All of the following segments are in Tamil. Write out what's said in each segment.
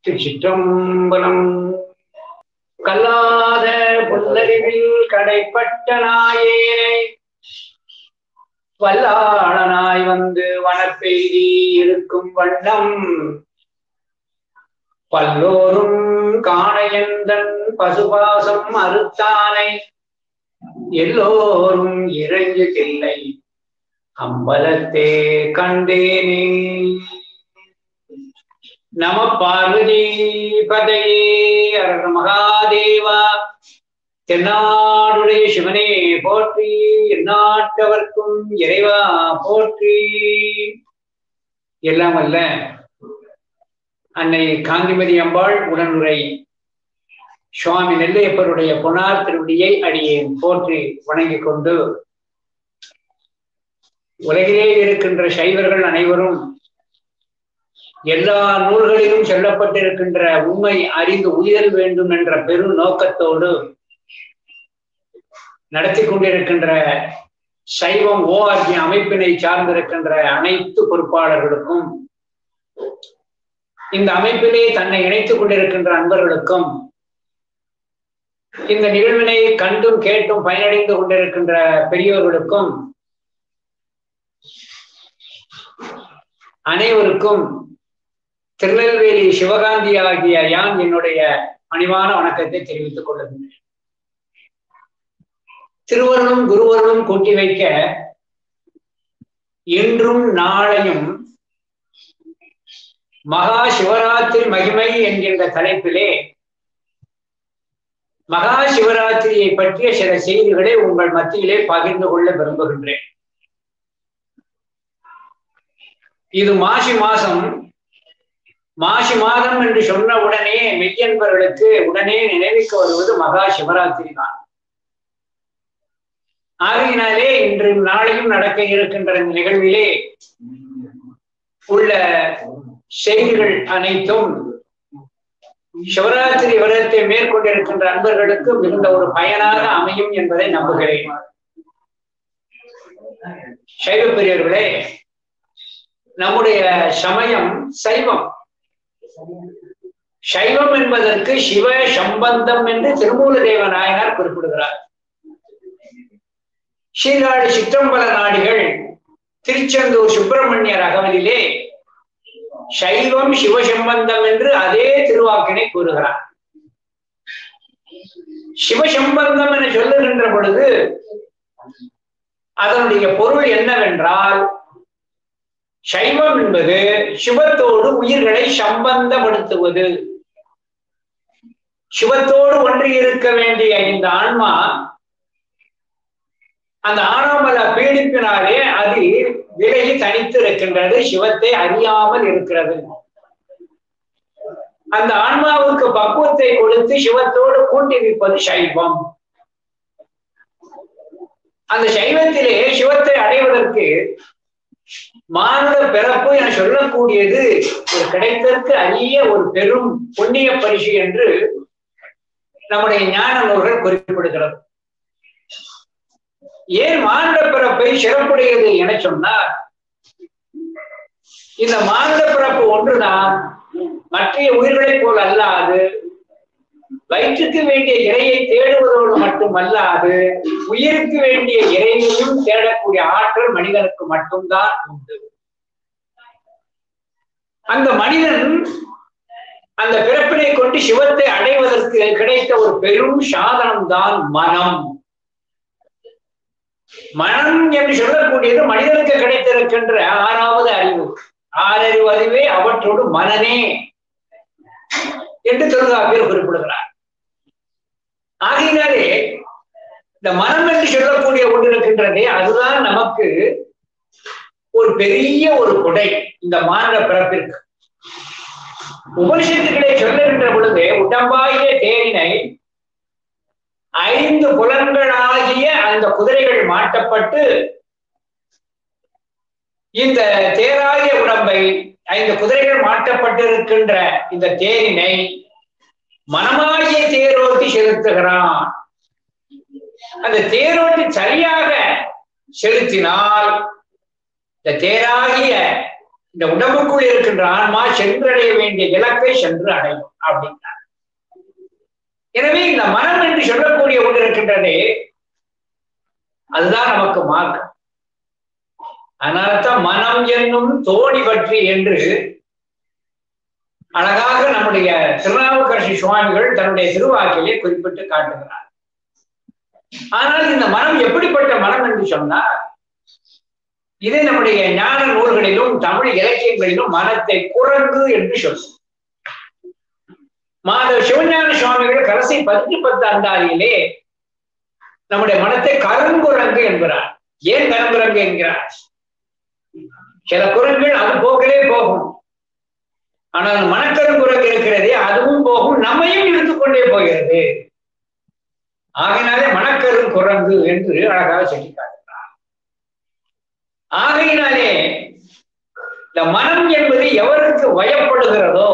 திருச்சிற்றம்பலம் கல்லாத புல்லறிவில் கடைப்பட்ட நாயேனை வல்லாளனாய் வந்து வனப்பெய்தி இருக்கும் வண்ணம் பல்லோரும் காணையந்தன் பசுபாசம் அறுத்தானை எல்லோரும் இறைஞ்சு இல்லை அம்பலத்தே கண்டேனே நம பார்வதி பதையே அரண மகாதேவா தென்னாடுடைய சிவனே போற்றி எந்நாட்டவர்க்கும் இறைவா போற்றி எல்லாம் அல்ல அன்னை காந்திமதி அம்பாள் உடனுரை சுவாமி நெல்லையப்பருடைய பொனார் திருவடியை அடியேன் போற்றி வணங்கிக் கொண்டு உலகிலே இருக்கின்ற சைவர்கள் அனைவரும் எல்லா நூல்களிலும் சொல்லப்பட்டிருக்கின்ற உண்மை அறிந்து உயிரல் வேண்டும் என்ற பெரு நோக்கத்தோடு நடத்தி கொண்டிருக்கின்ற சைவம் ஓஆர்ஜி அமைப்பினை சார்ந்திருக்கின்ற அனைத்து பொறுப்பாளர்களுக்கும் இந்த அமைப்பிலே தன்னை இணைத்துக் கொண்டிருக்கின்ற அன்பர்களுக்கும் இந்த நிகழ்வினை கண்டும் கேட்டும் பயனடைந்து கொண்டிருக்கின்ற பெரியோர்களுக்கும் அனைவருக்கும் திருநெல்வேலி சிவகாந்தி ஆகிய யான் என்னுடைய பணிவான வணக்கத்தை தெரிவித்துக் கொள்ளுகின்றேன் திருவருளும் குருவருளும் கூட்டி வைக்க இன்றும் நாளையும் மகா சிவராத்திரி மகிமை என்கின்ற தலைப்பிலே மகா சிவராத்திரியை பற்றிய சில செய்திகளை உங்கள் மத்தியிலே பகிர்ந்து கொள்ள விரும்புகின்றேன் இது மாசி மாசம் மாசி மாதம் என்று சொன்ன உடனே மெய்யன்பர்களுக்கு உடனே நினைவுக்கு வருவது மகா சிவராத்திரி தான் ஆகையினாலே இன்று நாளையும் நடக்க இருக்கின்ற நிகழ்விலே உள்ள செய்திகள் அனைத்தும் சிவராத்திரி விரதத்தை மேற்கொண்டிருக்கின்ற அன்பர்களுக்கு மிகுந்த ஒரு பயனாக அமையும் என்பதை நம்புகிறேன் சைவ பெரியவர்களே நம்முடைய சமயம் சைவம் சைவம் என்பதற்கு சிவ சம்பந்தம் என்று திருமூல தேவ நாயனார் குறிப்பிடுகிறார் சீர்காழி சிற்றம்பல நாடிகள் திருச்செந்தூர் சுப்பிரமணியர் அகவலிலே சைவம் சிவசம்பந்தம் என்று அதே திருவாக்கினை கூறுகிறார் சிவசம்பந்தம் என சொல்லுகின்ற பொழுது அதனுடைய பொருள் என்னவென்றால் சைவம் என்பது சிவத்தோடு உயிர்களை சம்பந்தப்படுத்துவது சிவத்தோடு ஒன்றி இருக்க வேண்டிய இந்த ஆன்மா அந்த ஆணாமல பீடிப்பினாலே அது விலகி தனித்து இருக்கின்றது சிவத்தை அறியாமல் இருக்கிறது அந்த ஆன்மாவுக்கு பக்குவத்தை கொடுத்து சிவத்தோடு கூட்டி வைப்பது சைவம் அந்த சைவத்திலே சிவத்தை அடைவதற்கு மானுட பிறப்பு என சொல்லக்கூடியது ஒரு கிடைத்ததற்கு அரிய ஒரு பெரும் புண்ணிய பரிசு என்று நம்முடைய ஞான நூல்கள் குறிப்பிடுகிறது ஏன் மானுட பிறப்பை சிறப்புடையது என சொன்னார் இந்த மானுட பிறப்பு ஒன்றுதான் மற்ற உயிர்களைப் போல் அல்லாது வயிற்றுக்கு வேண்டிய இறையை தேடுவதோடு மட்டுமல்லாது உயிருக்கு வேண்டிய இறையையும் தேடக்கூடிய ஆற்றல் மனிதனுக்கு மட்டும்தான் உண்டு அந்த மனிதன் அந்த பிறப்பினை கொண்டு சிவத்தை அடைவதற்கு கிடைத்த ஒரு பெரும் சாதனம் தான் மனம் மனம் என்று சொல்லக்கூடியது மனிதனுக்கு கிடைத்திருக்கின்ற ஆறாவது அறிவு ஆறறிவு அறிவே அவற்றோடு மனனே என்று தொல்காப்பியர் குறிப்பிடுகிறார் ஆகையினாலே இந்த மனம் என்று சொல்லக்கூடிய ஒன்று இருக்கின்றதே அதுதான் நமக்கு ஒரு பெரிய ஒரு கொடை இந்த மாநில பிறப்பிற்கு உபனிஷத்துக்களை சொல்லுகின்ற பொழுது உடம்பாகிய தேரினை ஐந்து புலன்களாகிய அந்த குதிரைகள் மாட்டப்பட்டு இந்த தேராகிய உடம்பை ஐந்து குதிரைகள் மாட்டப்பட்டிருக்கின்ற இந்த தேரினை மனமாகிய தேரோட்டி செலுத்துகிறான் அந்த தேரோட்டி சரியாக செலுத்தினால் இந்த தேராகிய இந்த உடம்புக்குள் இருக்கின்ற ஆன்மா சென்றடைய வேண்டிய இலக்கை சென்று அடையும் அப்படின்னார் எனவே இந்த மனம் என்று சொல்லக்கூடிய ஒன்று இருக்கின்றதே அதுதான் நமக்கு மார்க்கம் அதனால்தான் மனம் என்னும் தோணி பற்றி என்று அழகாக நம்முடைய திருநாவுக்கரசி சுவாமிகள் தன்னுடைய திருவாக்கிலே குறிப்பிட்டு காட்டுகிறார் ஆனால் இந்த மனம் எப்படிப்பட்ட மனம் என்று சொன்னால் இதை நம்முடைய ஞான நூல்களிலும் தமிழ் இலக்கியங்களிலும் மனத்தை குரங்கு என்று சொல்லும் மாதவ சிவஞான சுவாமிகள் கரசை பதினெட்டு பத்து அந்தாரியிலே நம்முடைய மனத்தை கருங்குரங்கு என்கிறார் ஏன் கருங்குரங்கு என்கிறார் சில குரங்குகள் அது போகலே போகும் ஆனால் மனக்கருங்குரங்கு இருக்கிறதே அதுவும் போகும் நம்மையும் இழுத்துக்கொண்டே போகிறது ஆகையினாலே மனக்கரும் குரங்கு என்று அழகாக சொல்லி காட்டுகிறார் ஆகையினாலே இந்த மனம் என்பது எவருக்கு வயப்படுகிறதோ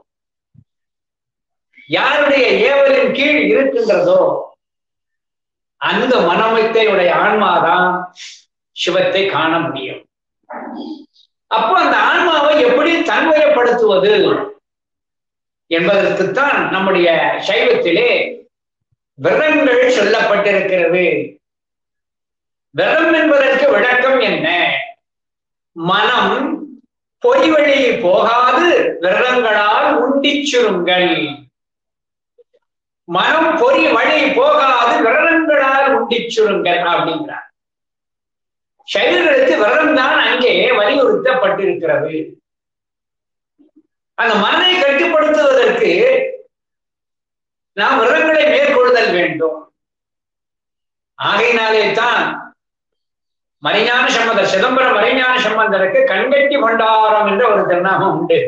யாருடைய ஏவலின் கீழ் இருக்கின்றதோ அந்த மனமத்தையுடைய ஆன்மாதான் சிவத்தை காண முடியும் அப்போ அந்த ஆன்மாவை எப்படி தன்வயப்படுத்துவது என்பதற்குத்தான் நம்முடைய சைவத்திலே விரதங்கள் சொல்லப்பட்டிருக்கிறது விரதம் என்பதற்கு விளக்கம் என்ன மனம் பொய் வழியில் போகாது விரதங்களால் உண்டிச்சுருங்கள் மனம் பொறி வழி போகாது விரதங்களால் உண்டிச்சுருங்கள் அப்படிங்கிறார் சைவர்களுக்கு விரதம் தான் அங்கே வலியுறுத்தப்பட்டிருக்கிறது அந்த மனதை கட்டுப்படுத்துவதற்கு நாம் விரதங்களை மேற்கொள்ளுதல் வேண்டும் ஆகையினாலே தான் மறைஞான சம்பந்தர் சிதம்பரம் மறைஞான சம்பந்தருக்கு கண்கட்டி பண்டாரம் என்ற ஒரு திருநாமம் உண்டு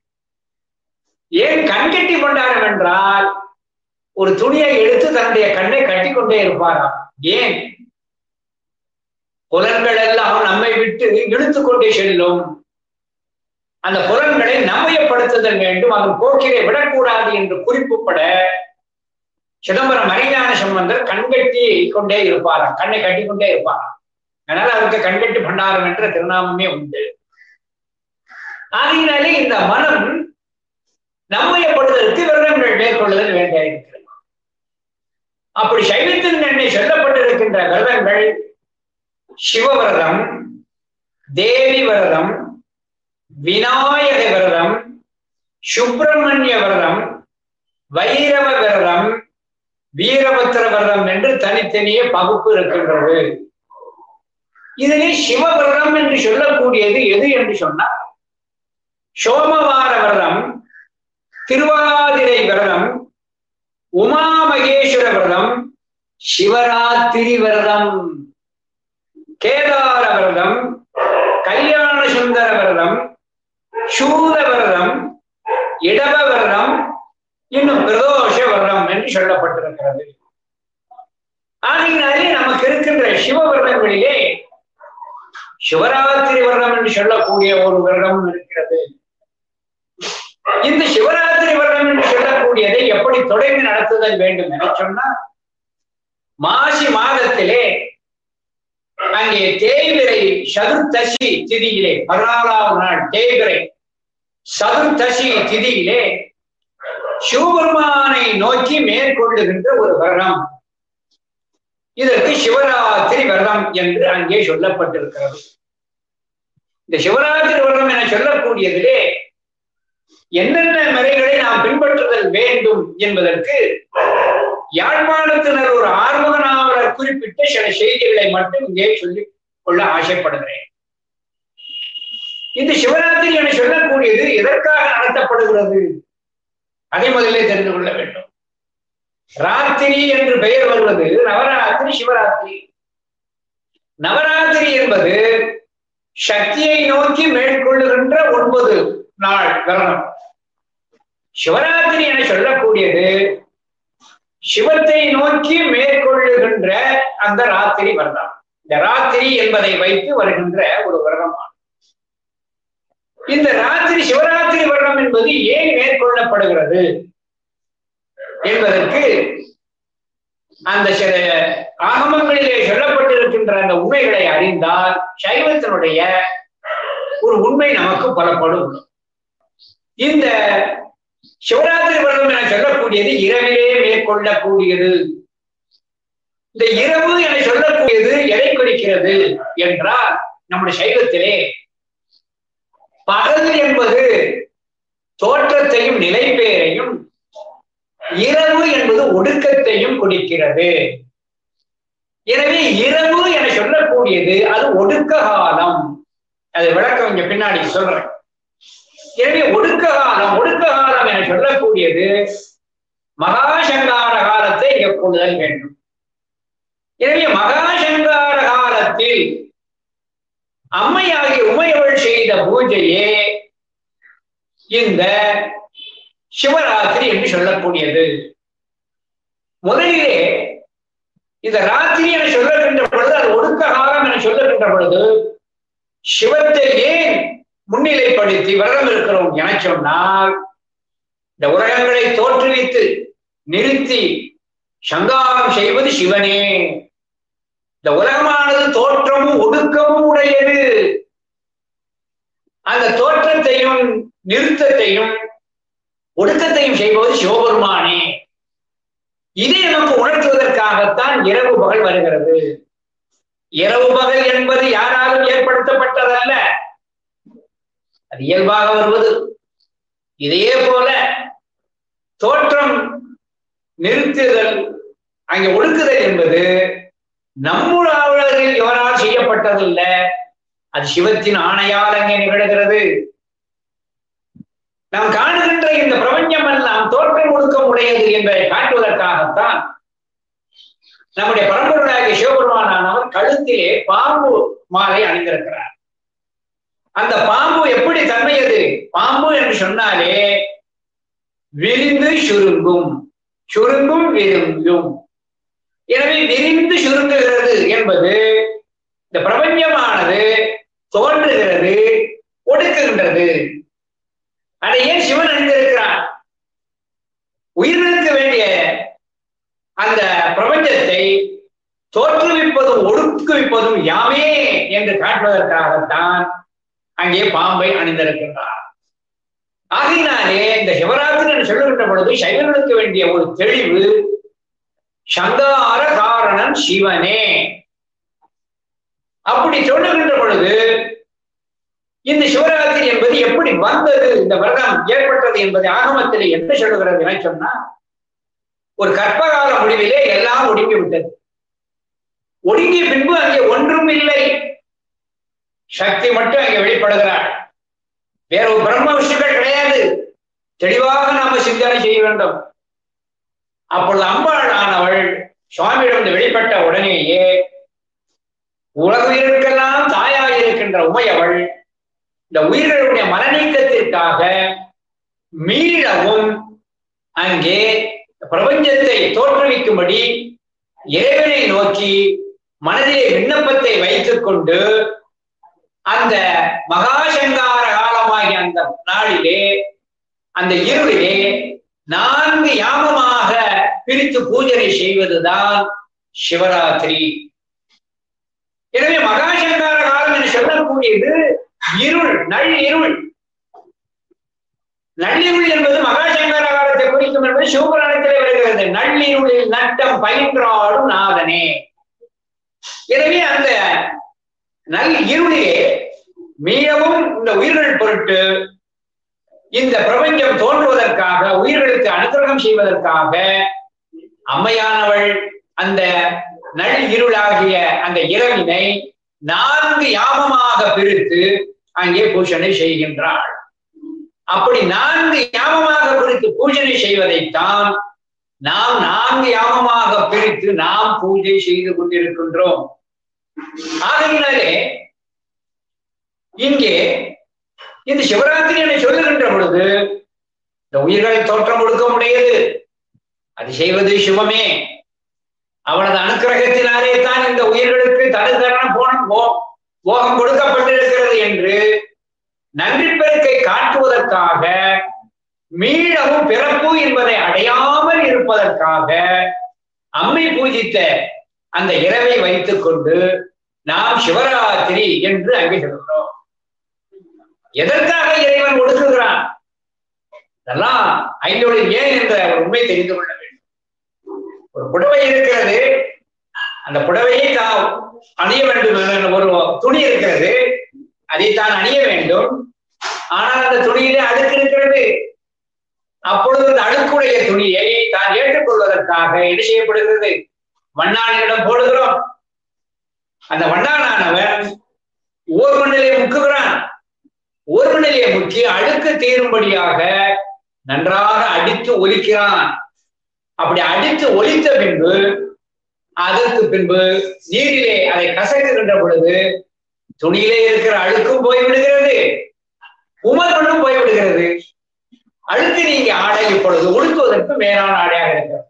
ஏன் கண்கட்டி பண்டாரம் என்றால் ஒரு துணியை எடுத்து தன்னுடைய கண்ணை கட்டிக்கொண்டே இருப்பாராம் ஏன் புலன்கள் எல்லாம் நம்மை விட்டு இழுத்து கொண்டே செல்லும் அந்த புலன்களை நம்பயப்படுத்துதல் வேண்டும் அதன் போக்கிலே விடக்கூடாது என்று குறிப்புப்பட சிதம்பரம் மறைஞான சம்பந்தர் கண்கட்டி கொண்டே இருப்பாராம் கண்ணை கட்டி கொண்டே இருப்பாராம் அதனால அவருக்கு கண்கட்டி பண்டாரம் என்ற திருநாமமே உண்டு ஆகையினாலே இந்த மனம் நம்மயப்படுவதற்கு விரதங்கள் மேற்கொள்ளுதல் வேண்டியிருக்கிறது அப்படி சைவத்தின் எண்ணெய் சொல்லப்பட்டிருக்கின்ற விரதங்கள் சிவவிரதம் தேவி விரதம் விநாயக விரதம் சுப்பிரமணிய விரதம் வைரவ விரதம் வீரபத்திர விரதம் என்று தனித்தனியே பகுப்பு இருக்கின்றது இதிலே சிவவிரதம் என்று சொல்லக்கூடியது எது என்று சொன்னால் சோமவார விரதம் திருவாதிரை விரதம் உமா மகேஸ்வர விரதம் சிவராத்திரி விரதம் கேதார விரதம் கல்யாண சுந்தர விரதம் சூத விரதம் இடவ விரதம் இன்னும் பிரதோஷ விரதம் என்று சொல்லப்பட்டிருக்கிறது ஆகையினாலே நமக்கு இருக்கின்ற சிவ விரதங்களிலே சிவராத்திரி விரதம் என்று சொல்லக்கூடிய ஒரு விரதம் இருக்கிறது இந்த சிவராத்திரி விரதம் என்று சொல்லக்கூடியதை எப்படி தொடர்ந்து நடத்துதல் வேண்டும் என சொன்னால் மாசி மாதத்திலே அங்கே தேய்பிரை சதுர்த்தசி திதியிலே பதினாலாவது நாள் தேய்பிரை சதுர்த்தசி திதியிலே சிவபெருமானை நோக்கி மேற்கொள்ளுகின்ற ஒரு விரதம் இதற்கு சிவராத்திரி விரதம் என்று அங்கே சொல்லப்பட்டிருக்கிறது இந்த சிவராத்திரி விரதம் என சொல்லக்கூடியதிலே என்னென்ன முறைகளை நாம் பின்பற்றுதல் வேண்டும் என்பதற்கு யாழ்ப்பாணத்தினர் ஒரு ஆறுமுக நாவலர் குறிப்பிட்ட சில செய்திகளை மட்டும் இங்கே சொல்லிக் கொள்ள ஆசைப்படுகிறேன் இந்த சிவராத்திரி என சொல்லக்கூடியது எதற்காக நடத்தப்படுகிறது அதை முதலே தெரிந்து கொள்ள வேண்டும் ராத்திரி என்று பெயர் வருவது நவராத்திரி சிவராத்திரி நவராத்திரி என்பது சக்தியை நோக்கி மேற்கொள்ளுகின்ற ஒன்பது நாள் விரதம் சிவராத்திரி என சொல்லக்கூடியது சிவத்தை நோக்கி மேற்கொள்ளுகின்ற அந்த ராத்திரி விரதம் இந்த ராத்திரி என்பதை வைத்து வருகின்ற ஒரு விரதம் இந்த ராத்திரி சிவராத்திரி விரதம் என்பது ஏன் மேற்கொள்ளப்படுகிறது என்பதற்கு அந்த சில ஆகமங்களிலே சொல்லப்பட்டிருக்கின்ற அந்த உண்மைகளை அறிந்தால் சைவத்தினுடைய ஒரு உண்மை நமக்கு புலப்படும் இந்த சிவராத்திரி விரதம் என சொல்லக்கூடியது இரவிலே மேற்கொள்ளக்கூடியது இந்த இரவு என சொல்லக்கூடியது எடை குறிக்கிறது என்றால் நம்முடைய சைவத்திலே பகல் என்பது தோற்றத்தையும் நிலைப்பேரையும் இரவு என்பது ஒடுக்கத்தையும் கொடுக்கிறது எனவே இரவு என சொல்லக்கூடியது அது ஒடுக்க காலம் அது விளக்கம் இங்க பின்னாடி சொல்றேன் எனவே ஒடுக்க காலம் ஒடுக்க காலம் என சொல்லக்கூடியது மகாசங்கார காலத்தை இங்க கொள்ளுதல் வேண்டும் எனவே மகாசங்கார காலத்தில் அம்மையாகிய உமையவள் செய்த பூஜையே இந்த சிவராத்திரி என்று சொல்லக்கூடியது முதலிலே இந்த ராத்திரி என சொல்லுகின்ற பொழுது அது ஒடுக்க காலம் என சொல்லுகின்ற பொழுது சிவத்தை ஏன் முன்னிலைப்படுத்தி விரதம் இருக்கிறோம் என சொன்னால் இந்த உலகங்களை தோற்றுவித்து நிறுத்தி சங்காரம் செய்வது சிவனே இந்த உலகமானது தோற்றமும் ஒடுக்கமும் உடையது அந்த தோற்றத்தையும் நிறுத்தத்தையும் ஒடுக்கத்தையும் செய்வது சிவபெருமானே இதை நமக்கு உணர்த்துவதற்காகத்தான் இரவு பகல் வருகிறது இரவு பகல் என்பது யாராலும் ஏற்படுத்தப்பட்டதல்ல அது இயல்பாக வருவது இதே போல தோற்றம் நிறுத்துதல் அங்கே ஒடுக்குதல் என்பது நம்முடைய எவரால் செய்யப்பட்டதல்ல அது சிவத்தின் ஆணையால் அங்கே நிகழ்கிறது நாம் காணுகின்ற இந்த பிரபஞ்சம் எல்லாம் தோற்றம் ஒடுக்கம் உடையது என்பதை காட்டுவதற்காகத்தான் நம்முடைய பரம்பொருளாகிய சிவபெருமானானவர் கழுத்திலே பாம்பு மாலை அணிந்திருக்கிறார் அந்த பாம்பு எப்படி தன்மையது பாம்பு என்று சொன்னாலே விரிந்து சுருங்கும் சுருங்கும் விரும்பும் எனவே விரிந்து சுருங்குகிறது என்பது இந்த பிரபஞ்சமானது தோன்றுகிறது ஒடுக்குகின்றது அதை ஏன் சிவன் அணிந்திருக்கிறான் உயிர்களுக்கு வேண்டிய அந்த பிரபஞ்சத்தை தோற்றுவிப்பதும் ஒடுக்குவிப்பதும் யாமே என்று காட்டுவதற்காகத்தான் அங்கே பாம்பை அணிந்திருக்கின்றார் ஆகையினாலே இந்த சிவராத்திரி என்று சொல்லுகின்ற பொழுது சைவர்களுக்கு வேண்டிய ஒரு தெளிவு சங்கார காரணம் சிவனே அப்படி சொல்லுகின்ற பொழுது இந்த சிவராத்திரி என்பது எப்படி வந்தது இந்த விரதம் ஏற்பட்டது என்பதை ஆகமத்திலே என்ன சொல்லுகிறது என சொன்னா ஒரு கற்பகால முடிவிலே எல்லாம் ஒடுங்கி விட்டது ஒடுங்கிய பின்பு அங்கே ஒன்றும் இல்லை சக்தி மட்டும் அங்கே வெளிப்படுகிறார் வேற ஒரு பிரம்ம விஷயங்கள் கிடையாது தெளிவாக நாம சிந்தனை செய்ய வேண்டும் அப்பொழுது அம்பாள் ஆனவள் சுவாமியிடம் வெளிப்பட்ட உடனேயே உலக உயிருக்கெல்லாம் தாயாக இருக்கின்ற உமையவள் இந்த உயிர்களுடைய மனநீக்கத்திற்காக மீளவும் அங்கே பிரபஞ்சத்தை தோற்றுவிக்கும்படி இறைவனை நோக்கி மனதிலே விண்ணப்பத்தை வைத்துக் கொண்டு அந்த மகாசங்கார காலமாகிய அந்த நாளிலே அந்த இருளிலே நான்கு யாமமாக பிரித்து பூஜனை செய்வதுதான் சிவராத்திரி எனவே மகாசங்கார காலம் என்று சொல்லக்கூடியது இருள் நள் இருள் நள்ளிருள் என்பது மகாசங்கர காலத்தை குறிக்கும் என்பது சிவபுராணத்திலே வருகிறது நள்ளிருளில் நட்டம் பயின்றாடும் நாதனே எனவே அந்த நல் இருளிலே மீளவும் இந்த உயிர்கள் பொருட்டு இந்த பிரபஞ்சம் தோன்றுவதற்காக உயிர்களுக்கு அனுகிரகம் செய்வதற்காக அம்மையானவள் அந்த நல் இருளாகிய அந்த இரவினை நான்கு யாமமாக பிரித்து அங்கே பூஷணை செய்கின்றாள் அப்படி நான்கு யாமமாக பிரித்து பூஜனை செய்வதைத்தான் நாம் நான்கு யாமமாக பிரித்து நாம் பூஜை செய்து கொண்டிருக்கின்றோம் ஆகையினாலே இங்கே இந்த சிவராத்திரி என சொல்லுகின்ற பொழுது இந்த உயிர்களை தோற்றம் கொடுக்க முடியாது அது செய்வது சிவமே அவனது அனுக்கிரகத்தினாலே தான் இந்த உயிர்களுக்கு தடுத்தரணம் போன போகம் கொடுக்கப்பட்டிருக்கிறது என்று நன்றி பெருக்கை காட்டுவதற்காக மீளவும் பிறப்பு என்பதை அடையாமல் இருப்பதற்காக அம்மை பூஜித்த அந்த இரவை வைத்துக் கொண்டு நாம் சிவராத்திரி என்று அங்கே சொல்கிறோம் எதற்காக இறைவன் ஒடுக்குகிறான் இதெல்லாம் ஐந்தொழில் ஏன் என்ற ஒரு உண்மை தெரிந்து கொள்ள வேண்டும் ஒரு புடவை இருக்கிறது அந்த புடவையை தான் அணிய வேண்டும் என்ற ஒரு துணி இருக்கிறது அதை தான் அணிய வேண்டும் ஆனால் அந்த துணியிலே அழுக்கு இருக்கிறது அப்பொழுது அந்த அழுக்குடைய துணியை தான் ஏற்றுக்கொள்வதற்காக என்ன செய்யப்படுகிறது வண்ணானியிடம் போடுகிறோம் அந்த வண்ணானானவன் ஓர் மண்ணிலே முக்குகிறான் ஓர் மண்ணிலே முக்கி அழுக்கு தீரும்படியாக நன்றாக அடித்து ஒலிக்கிறான் அப்படி அடித்து ஒலித்த பின்பு அதற்கு பின்பு நீரிலே அதை கசக்குகின்ற பொழுது துணியிலே இருக்கிற அழுக்கும் போய்விடுகிறது உமர்களும் போய்விடுகிறது அழுக்கு நீங்க ஆடை இப்பொழுது உடுத்துவதற்கு மேலான ஆடையாக இருக்கிறது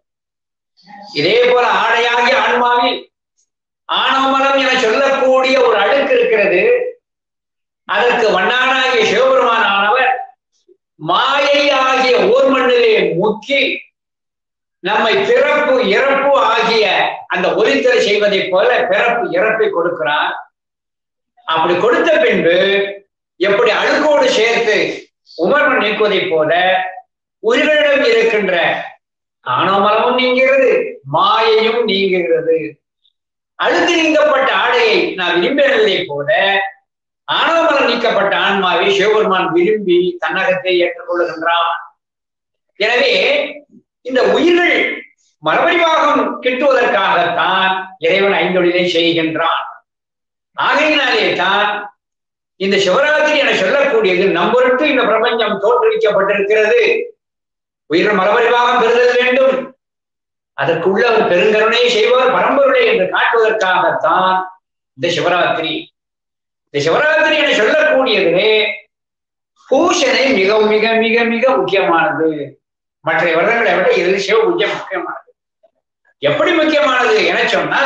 இதே போல ஆடையாகிய ஆன்மாவில் ஆணவமலம் என சொல்லக்கூடிய ஒரு அழுக்கு இருக்கிறது அதற்கு வண்ணானாகிய சிவபெருமான் ஆனவர் மாயை ஆகிய ஓர் மண்ணிலே முக்கி நம்மை பிறப்பு இறப்பு ஆகிய அந்த ஒலித்தலை செய்வதைப் போல பிறப்பு இறப்பை கொடுக்கிறார் அப்படி கொடுத்த பின்பு எப்படி அழுக்கோடு சேர்த்து உமர்மன் நீக்குவதைப் போல உயிரிடம் இருக்கின்ற ஆணவமலமும் நீங்கிறது மாயையும் நீங்குகிறது அழுக்கு நீங்கப்பட்ட ஆடையை நான் விரும்பினதைப் போல ஆணவமலம் நீக்கப்பட்ட ஆன்மாவை சிவபெருமான் விரும்பி தன்னகத்தை ஏற்றுக்கொள்ளுகின்றான் எனவே இந்த உயிர்கள் மறுபடிவாகம் கிட்டுவதற்காகத்தான் இறைவன் ஐந்தொழிலை செய்கின்றான் ஆகையினாலே தான் இந்த சிவராத்திரி என சொல்லக்கூடியது நம்பொருட்டு இந்த பிரபஞ்சம் தோற்றுவிக்கப்பட்டிருக்கிறது உயிர் மறுபடிவாகம் பெறுதல் வேண்டும் அதற்குள்ள ஒரு பெருங்கருணையை செய்வார் பரம்பொருளை என்று காட்டுவதற்காகத்தான் இந்த சிவராத்திரி இந்த சிவராத்திரி என சொல்லக்கூடியதிலே பூஷனை மிக மிக மிக மிக முக்கியமானது மற்ற வருடங்களை விட இதில் சிவ பூஜை முக்கியமானது எப்படி முக்கியமானது என சொன்னா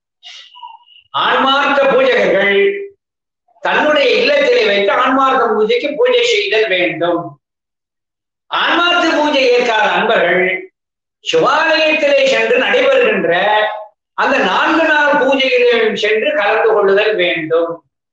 ஆன்மார்த்த பூஜகர்கள் தன்னுடைய இல்லத்திலே வைத்து ஆன்மார்த்த பூஜைக்கு பூஜை செய்தல் வேண்டும் ஆன்மார்த்த பூஜை ஏற்காத அன்பர்கள் சிவாலயத்திலே சென்று நடைபெறுகின்ற அந்த நான்கு நாள் பூஜைகளிலும் சென்று கலந்து கொள்ளுதல் வேண்டும்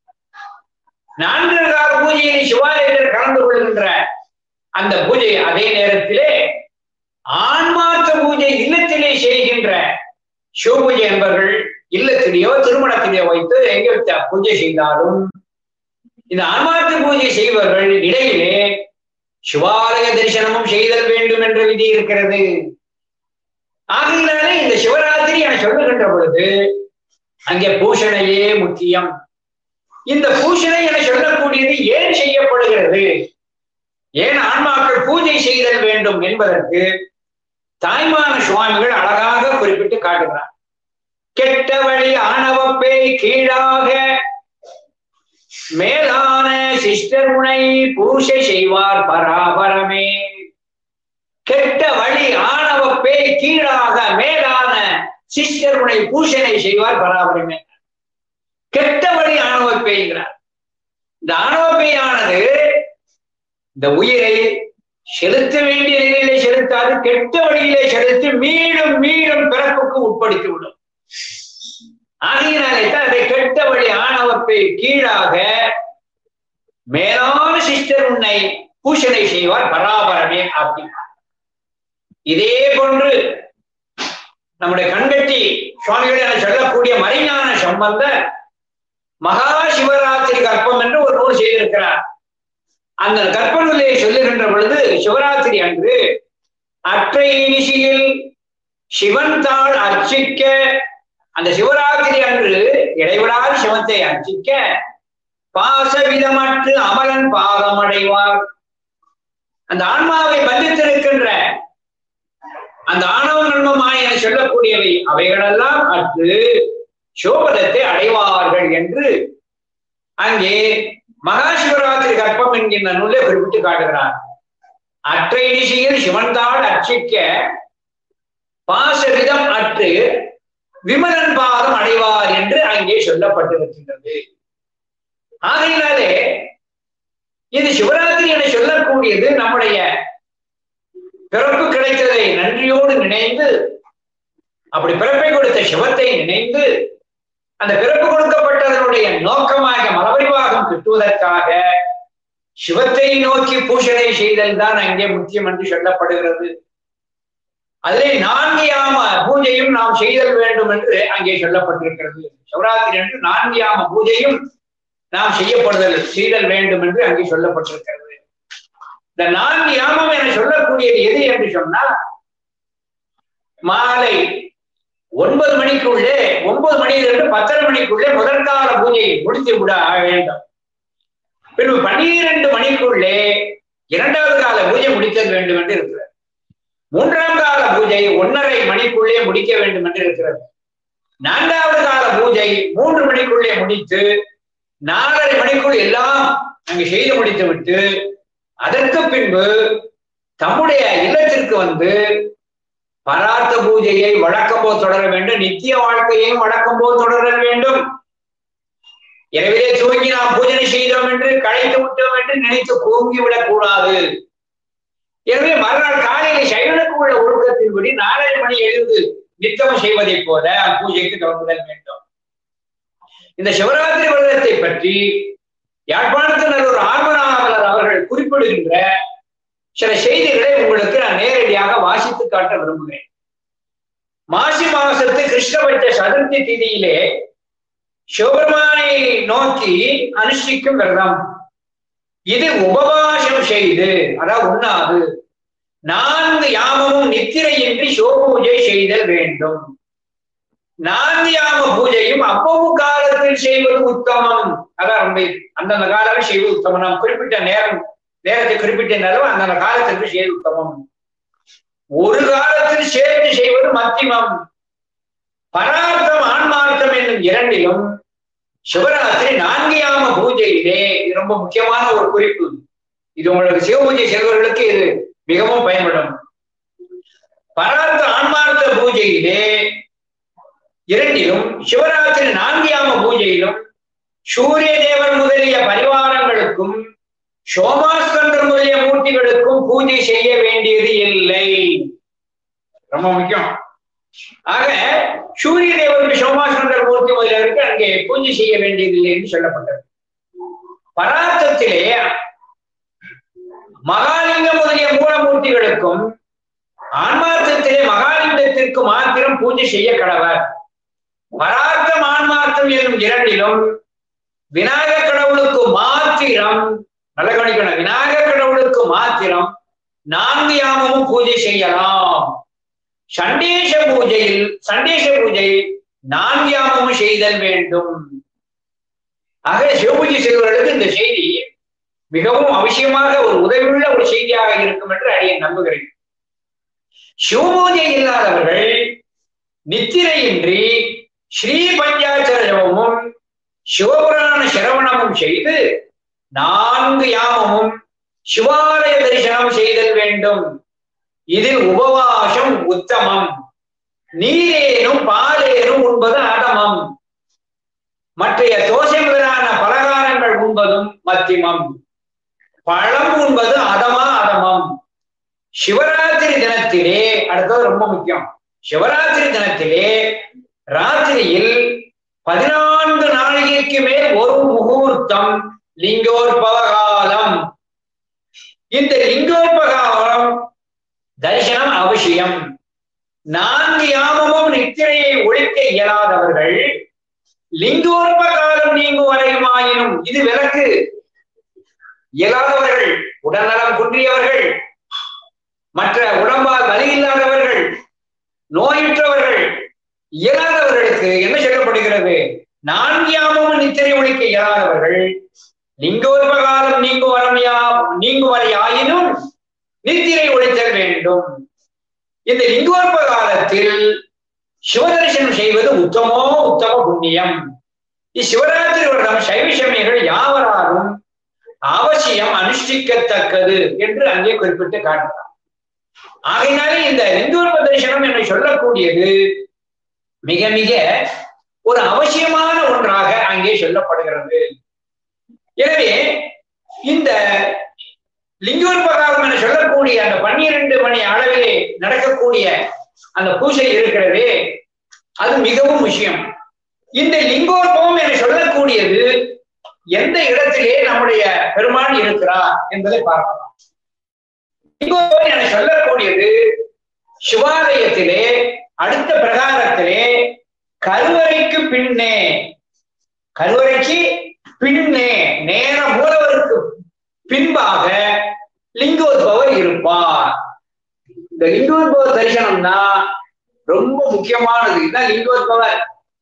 நான்கு நாள் பூஜையில் சிவாலயத்தில் கலந்து கொள்கின்ற அந்த பூஜை அதே நேரத்திலே ஆன்மார்த்த பூஜை இல்லத்திலே செய்கின்ற சிவபூஜை என்பவர்கள் இல்லத்திலேயோ திருமணத்திலேயோ வைத்து எங்க பூஜை செய்தாலும் இந்த ஆன்மார்த்த பூஜை செய்பவர்கள் இடையிலே சிவாலய தரிசனமும் செய்தல் வேண்டும் என்ற விதி இருக்கிறது ஆகையினாலே இந்த சிவராத்திரி என சொல்லுகின்ற பொழுது அங்கே பூஷணையே முக்கியம் இந்த பூஷணை என சொல்லக்கூடியது ஏன் செய்யப்படுகிறது ஏன் ஆன்மாக்கள் பூஜை செய்தல் வேண்டும் என்பதற்கு தாய்மான சுவாமிகள் அழகாக குறிப்பிட்டு காட்டுகிறார் கெட்ட வழி ஆணவப்பை கீழாக மேலான சிஸ்டர் முனை பூசை செய்வார் பராபரமே கெட்ட வழி ஆணவப்பே கீழாக மேலான சிஸ்டர் முனை பூஷனை செய்வார் பராபரமே கெட்ட வழி ஆணவப்பேங்கிறார் இந்த ஆணவப்பேயானது இந்த உயிரை செலுத்த வேண்டிய நிலையிலே செலுத்தாது கெட்ட வழியிலே செலுத்தி மீண்டும் மீண்டும் பிறப்புக்கு உட்படுத்தி விடும் ஆகையினாலே தான் அதை கெட்ட வழி ஆணவப்பை கீழாக மேலான சிஸ்டர் உன்னை பூஷணை செய்வார் பராபரமே அப்படின்னா இதே போன்று நம்முடைய கண்கட்டி சுவாமிகள் என சொல்லக்கூடிய மறைஞான சம்பந்த மகா சிவராத்திரி கற்பம் என்று ஒரு நூல் செய்திருக்கிறார் அந்த கற்பனையை சொல்லுகின்ற பொழுது சிவராத்திரி அன்று அற்றை நிசியில் சிவன் தாள் அர்ச்சிக்க அந்த சிவராத்திரி அன்று இடைவிடாது சிவத்தை அர்ச்சிக்க பாசவிதமற்று அமலன் பாதம் அடைவார் அந்த ஆன்மாவை பந்தித்திருக்கின்ற அந்த ஆணவ நன்மமாய் என சொல்லக்கூடியவை அவைகளெல்லாம் அற்று சோபதத்தை அடைவார்கள் என்று அங்கே மகா சிவராத்திரி கற்பம் என்கின்ற நூலை குறிப்பிட்டு காட்டுகிறார் அற்றை நிசையில் சிவன்தாள் அர்ச்சிக்க பாசவிதம் அற்று விமலன் பாதம் அடைவார் என்று அங்கே சொல்லப்பட்டிருக்கின்றது ஆகையினாலே இது சிவராத்திரி என சொல்லக்கூடியது நம்முடைய பிறப்பு கிடைத்ததை நன்றியோடு நினைந்து அப்படி பிறப்பை கொடுத்த சிவத்தை நினைந்து அந்த பிறப்பு கொடுக்கப்பட்டதனுடைய நோக்கமாக மலபரிவாகம் கிட்டுவதற்காக சிவத்தை நோக்கி பூஷணை செய்தல் தான் அங்கே முக்கியம் என்று சொல்லப்படுகிறது அதிலே நான்கு யாம பூஜையும் நாம் செய்தல் வேண்டும் என்று அங்கே சொல்லப்பட்டிருக்கிறது சிவராத்திரி என்று நான்கு யாம பூஜையும் நாம் செய்யப்படுதல் செய்தல் வேண்டும் என்று அங்கே சொல்லப்பட்டிருக்கிறது இந்த நான்கு யாமம் என சொல்லக்கூடியது எது என்று சொன்னால் மாலை ஒன்பது மணிக்குள்ளே ஒன்பது மணியிலிருந்து பத்தரை மணிக்குள்ளே முதற்கால பூஜையை முடித்து விட வேண்டும் பின்பு பன்னிரண்டு மணிக்குள்ளே இரண்டாவது கால பூஜை முடித்தல் வேண்டும் என்று இருக்கிறது மூன்றாம் கால பூஜை ஒன்னரை மணிக்குள்ளே முடிக்க வேண்டும் என்று இருக்கிறது நான்காவது கால பூஜை மூன்று மணிக்குள்ளே முடித்து நாலரை மணிக்குள் எல்லாம் அங்கு செய்து முடித்து விட்டு அதற்கு பின்பு தம்முடைய இல்லத்திற்கு வந்து பரார்த்த பூஜையை வழக்கம் போல் தொடர வேண்டும் நித்திய வாழ்க்கையையும் வழக்கம் போல் தொடர வேண்டும் எனவே துவங்கி நாம் பூஜனை செய்தோம் என்று களைத்து விட்டோம் என்று நினைத்து கூங்கி விடக்கூடாது எனவே மறுநாள் காலையில் சைவனுக்கு உள்ள ஒழுக்கத்தின்படி நாலரை மணி எழுந்து நித்தம் செய்வதை போல பூஜைக்கு தொடங்குதல் வேண்டும் இந்த சிவராத்திரி விரதத்தை பற்றி யாழ்ப்பாணத்தில் ஒரு ஆர்வனாவலர் அவர்கள் குறிப்பிடுகின்ற சில செய்திகளை உங்களுக்கு நான் நேரடியாக வாசித்து காட்ட விரும்புகிறேன் மாசி மாசத்து கிருஷ்ணபட்ச சதுர்த்தி திதியிலே சிவபெருமானை நோக்கி அனுஷ்டிக்கும் விரதம் இது உபவாசம் செய்து அதாவது உண்ணாது நான்கு யாமமும் நித்திரையின்றி சிவபூஜை செய்தல் வேண்டும் நான்கு யாம பூஜையும் அவ்வளவு காலத்தில் செய்வது உத்தமம் அதான் ரொம்ப அந்தந்த காலம் செய்வது உத்தமம் நாம் குறிப்பிட்ட நேரம் நேரத்தை குறிப்பிட்ட நேரம் அந்தந்த காலத்திற்கு செய்வது உத்தமம் ஒரு காலத்தில் சேர்த்து செய்வது மத்தியமம் பரார்த்தம் ஆன்மார்த்தம் என்னும் இரண்டிலும் சிவராத்திரி நான்கு யாம பூஜையிலே இது ரொம்ப முக்கியமான ஒரு குறிப்பு இது உங்களுக்கு சிவ பூஜை செய்வர்களுக்கு இது மிகவும் பயன்படும் பரார்த்த ஆன்மார்த்த பூஜையிலே இரண்டிலும் சிவராத்திரி நான்கு யாம பூஜையிலும் சூரிய தேவன் முதலிய பரிவாரங்களுக்கும் சோமாஸ்கந்தர் முதலிய மூர்த்திகளுக்கும் பூஜை செய்ய வேண்டியது இல்லை ரொம்ப முக்கியம் ஆக சூரிய தேவருக்கு சோமாஸ்கந்தர் மூர்த்தி முதலியவருக்கு அங்கே பூஜை செய்ய வேண்டியதில்லை என்று சொல்லப்பட்டது பராத்தத்திலே மகாலிங்கம் முதலிய மூலமூர்த்திகளுக்கும் ஆன்மார்த்தத்திலே மகாலிங்கத்திற்கு மாத்திரம் பூஜை செய்ய கடவர் பரார்த்தம் ஆன்மார்த்தம் என்னும் இரண்டிலும் விநாயக கடவுளுக்கு மாத்திரம் நல்ல கவனிக்கணும் விநாயக கடவுளுக்கு மாத்திரம் நான்கு யாமமும் பூஜை செய்யலாம் சண்டேச பூஜையில் சண்டேச பூஜை நான்கு யாமமும் செய்தல் வேண்டும் ஆக சிவபூஜை செய்வர்களுக்கு இந்த செய்தி மிகவும் அவசியமாக ஒரு உதவியுள்ள ஒரு செய்தியாக இருக்கும் என்று அடியை நம்புகிறேன் சிவபூஜை இல்லாதவர்கள் நித்திரையின்றி ஸ்ரீ பஞ்சாட்சர ஜபமும் சிவபுராண சிரவணமும் செய்து நான்கு யாமமும் சிவாலய தரிசனம் செய்தல் வேண்டும் இதில் உபவாசம் உத்தமம் நீரேனும் பாலேனும் உண்பது அதமம் மற்றைய தோசை முதலான பலகாரங்கள் உண்பதும் மத்தியமம் பழம் உண்பது அதமா அதமம் சிவராத்திரி தினத்திலே அடுத்தது ரொம்ப முக்கியம் சிவராத்திரி தினத்திலே ராத்திரியில் பதினான்கு நாளிகைக்கு மேல் ஒரு முகூர்த்தம் லிங்கோற்பகாலம் இந்த லிங்கோற்பகாலம் தரிசனம் அவசியம் நான்கு யாமமும் நித்திரையை ஒழிக்க இயலாதவர்கள் லிங்கோற்ப காலம் நீங்கும் வரையுமாயினும் இது விலக்கு இயலாதவர்கள் உடல்நலம் குன்றியவர்கள் மற்ற உடம்பால் வலி இல்லாதவர்கள் நோயுற்றவர்கள் இயலாதவர்களுக்கு என்ன சொல்லப்படுகிறது நான்கு யாமமும் நித்திரை ஒழிக்க இயலாதவர்கள் லிங்கோற்ப காலம் நீங்கும் வரமையா நீங்கும் வரை ஆயினும் நித்திரை ஒழித்தல் வேண்டும் இந்த லிங்கோற்ப காலத்தில் சிவதரிசனம் செய்வது உத்தமோ உத்தம புண்ணியம் இச்சிவராத்திரி விரதம் சைவ சமயங்கள் யாவராலும் அவசியம் அனுஷ்டிக்கத்தக்கது என்று அங்கே குறிப்பிட்டு காட்டுகிறார் ஆகையினாலே இந்த லிங்கோற்ப தரிசனம் என்று சொல்லக்கூடியது மிக மிக ஒரு அவசியமான ஒன்றாக அங்கே சொல்லப்படுகிறது எனவே இந்த லிங்கோற்பகாரம் என சொல்லக்கூடிய அந்த பன்னிரண்டு மணி அளவிலே நடக்கக்கூடிய அந்த பூஜை இருக்கிறதே அது மிகவும் விஷயம் இந்த லிங்கோற்பவம் என சொல்லக்கூடியது எந்த இடத்திலே நம்முடைய பெருமான் இருக்கிறார் என்பதை பார்க்கலாம் லிங்கோத்பவர் என சொல்லக்கூடியது சிவாலயத்திலே அடுத்த பிரகாரத்திலே கருவறைக்கு பின்னே கருவறைக்கு பின்னே நேர மூலவருக்கு பின்பாக லிங்கோத்பவர் இருப்பார் இந்த லிங்கோத்பவ தரிசனம் தான் ரொம்ப முக்கியமானது இதுதான் லிங்கோத்பவர்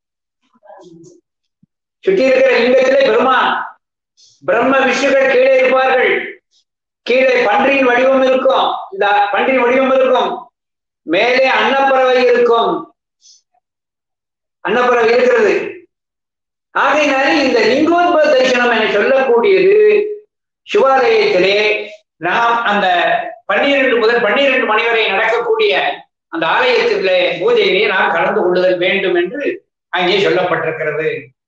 சுற்றி இருக்கிற லிங்கத்திலே பெருமான் பிரம்ம விஷ்ணுகள் கீழே இருப்பார்கள் கீழே பன்றியின் வடிவம் இருக்கும் இந்த பன்றியின் வடிவம் இருக்கும் மேலே அன்னப்பறவை இருக்கும் அன்னப்பறவை இருக்கிறது ஆகையினாலே இந்த லிங்கோத்பவ தரிசனம் என சொல்லக்கூடியது சிவாலயத்திலே நாம் அந்த பன்னிரண்டு முதல் பன்னிரண்டு மணி வரை நடக்கக்கூடிய அந்த ஆலயத்திலே பூஜையிலே நாம் கலந்து கொள்ளுதல் வேண்டும் என்று அங்கே சொல்லப்பட்டிருக்கிறது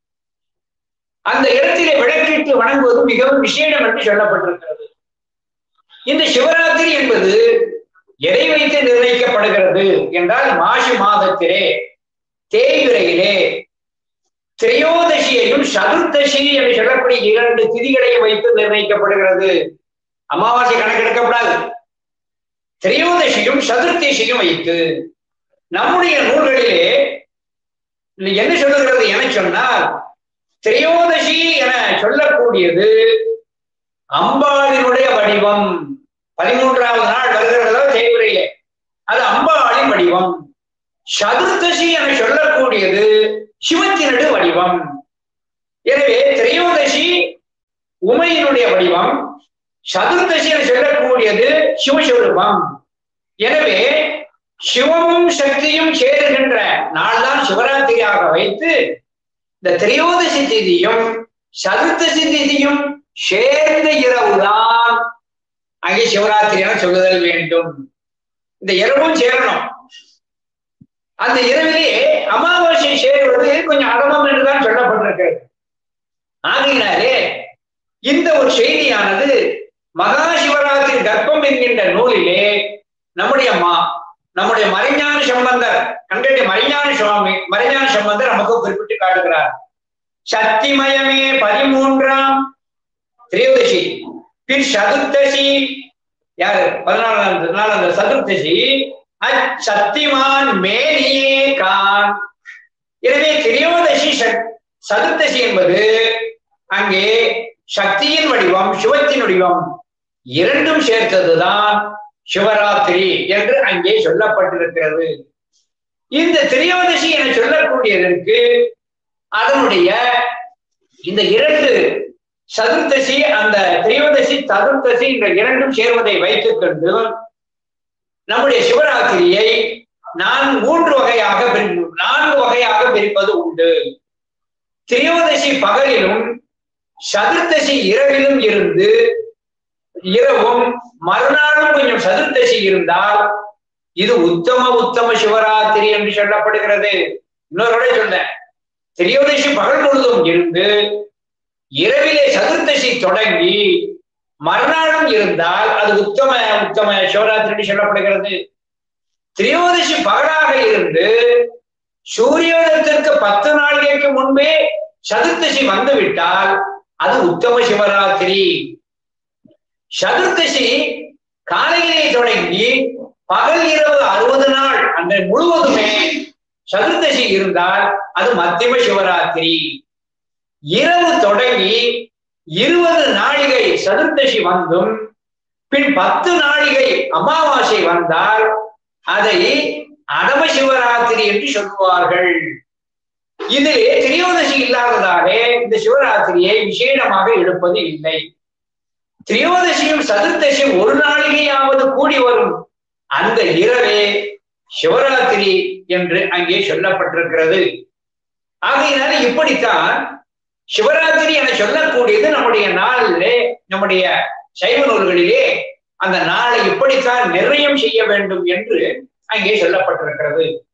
அந்த இடத்திலே விளக்கிட்டு வணங்குவது மிகவும் விசேடம் என்று சொல்லப்பட்டிருக்கிறது இந்த சிவராத்திரி என்பது எதை வைத்து நிர்ணயிக்கப்படுகிறது என்றால் மாசி மாதத்திலே தேய்விரையிலே திரையோதசியையும் சதுர்தசி என்று சொல்லக்கூடிய இரண்டு திதிகளையும் வைத்து நிர்ணயிக்கப்படுகிறது அமாவாசை கணக்கெடுக்கப்படாது திரையோதசியும் சதுர்தசியும் வைத்து நம்முடைய நூல்களிலே என்ன சொல்லுகிறது என சொன்னால் திரையோதசி என சொல்லக்கூடியது அம்பாளினுடைய வடிவம் பதிமூன்றாவது நாள் வருகிறதோ தேய்விரையிலே அது அம்பாளின் வடிவம் சதுர்தசி என சொல்லக்கூடியது சிவத்தினுடைய வடிவம் எனவே திரையோதசி உமையினுடைய வடிவம் சதுர்தசி என சொல்லக்கூடியது சிவஸ்வரூபம் எனவே சிவமும் சக்தியும் சேருகின்ற நாள்தான் சிவராத்திரியாக வைத்து இந்த திரையோதசி திதியும் சதுர்தசி திதியும் சேர்ந்த இரவுதான் அங்கே சிவராத்திரி என சொல்லுதல் வேண்டும் இந்த இரவும் சேரணும் அந்த இரவிலே அமாவாசை சேருவது கொஞ்சம் அதமம் என்றுதான் சொல்லப்பட்டிருக்கிறது ஆகையினாலே இந்த ஒரு செய்தியானது மகா சிவராத்திரி கர்ப்பம் என்கின்ற நூலிலே நம்முடைய மா நம்முடைய மறைஞான சம்பந்தர் கண்டடி மறைஞான சுவாமி மறைஞான சம்பந்தர் நமக்கு குறிப்பிட்டு காட்டுகிறார் சக்திமயமே பதிமூன்றாம் திரையோதசி பின் சதுர்த்தசி யாரு பதினாலாம் நாலாம் சதுர்த்தசி அச்சத்திமான் மேனியே கான் எனவே திரையோதசி சதுர்த்தசி என்பது அங்கே சக்தியின் வடிவம் சிவத்தின் வடிவம் இரண்டும் சேர்த்ததுதான் சிவராத்திரி என்று அங்கே சொல்லப்பட்டிருக்கிறது இந்த திரையோதசி என சொல்லக்கூடியதற்கு அதனுடைய இந்த இரண்டு சதுர்த்தசி அந்த திரையோதசி சதுர்த்தசி இந்த இரண்டும் சேர்வதை வைத்துக் கொண்டு நம்முடைய சிவராத்திரியை நான் மூன்று வகையாக நான்கு வகையாக பிரிப்பது உண்டு திரையோதசி பகலிலும் சதுர்த்தசி இரவிலும் இருந்து இரவும் மறுநாளும் கொஞ்சம் சதுர்த்தசி இருந்தால் இது உத்தம உத்தம சிவராத்திரி என்று சொல்லப்படுகிறது இன்னொரு சொன்னேன் திரையோதசி பகல் முழுதும் இருந்து இரவிலே சதுர்த்தசி தொடங்கி மறுநாளும் இருந்தால் அது உத்தம உத்தம சிவராத்திரி சொல்லப்படுகிறது திரையோதசி பகலாக இருந்து சூரியோதயத்திற்கு பத்து நாளைக்கு முன்பே சதுர்த்தசி வந்துவிட்டால் அது உத்தம சிவராத்திரி சதுர்த்தசி காலையிலே தொடங்கி பகல் இரவு அறுபது நாள் அந்த முழுவதுமே சதுர்த்தசி இருந்தால் அது மத்தியம சிவராத்திரி இரவு தொடங்கி இருபது நாழிகை சதுர்த்தசி வந்தும் பின் பத்து நாழிகை அமாவாசை வந்தால் அதை அடம சிவராத்திரி என்று சொல்லுவார்கள் இதிலே திரியோதசி இல்லாததாக இந்த சிவராத்திரியை விசேடமாக எடுப்பது இல்லை திரியோதசியும் சதுர்த்தசியும் ஒரு நாளிகையாவது கூடி வரும் அந்த இரவே சிவராத்திரி என்று அங்கே சொல்லப்பட்டிருக்கிறது ஆகையினால இப்படித்தான் சிவராத்திரி என சொல்லக்கூடியது நம்முடைய நாளிலே நம்முடைய சைவ நூல்களிலே அந்த நாளை இப்படித்தான் நிர்ணயம் செய்ய வேண்டும் என்று அங்கே சொல்லப்பட்டிருக்கிறது